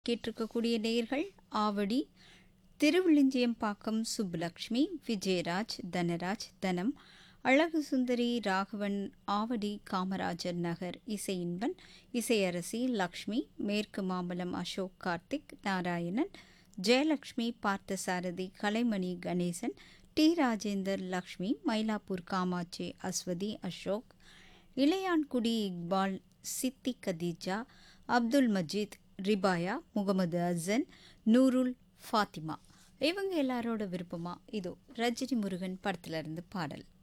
கேட்டிருக்கக்கூடிய நேயர்கள் ஆவடி திருவிழிஞ்சியம்பாக்கம் சுப்புலக்ஷ்மி விஜயராஜ் தனராஜ் தனம் அழகு சுந்தரி ராகவன் ஆவடி காமராஜர் நகர் இசையின்பன் இசையரசி லக்ஷ்மி மேற்கு மாம்பலம் அசோக் கார்த்திக் நாராயணன் ஜெயலக்ஷ்மி பார்த்தசாரதி கலைமணி கணேசன் டி ராஜேந்தர் லக்ஷ்மி மயிலாப்பூர் காமாட்சி அஸ்வதி அசோக் இளையான்குடி இக்பால் சித்தி கதீஜா அப்துல் மஜீத் ரிபாயா முகமது அசன் நூருல் ஃபாத்திமா இவங்க எல்லாரோட விருப்பமா இதோ ரஜினி முருகன் படத்துல இருந்து பாடல்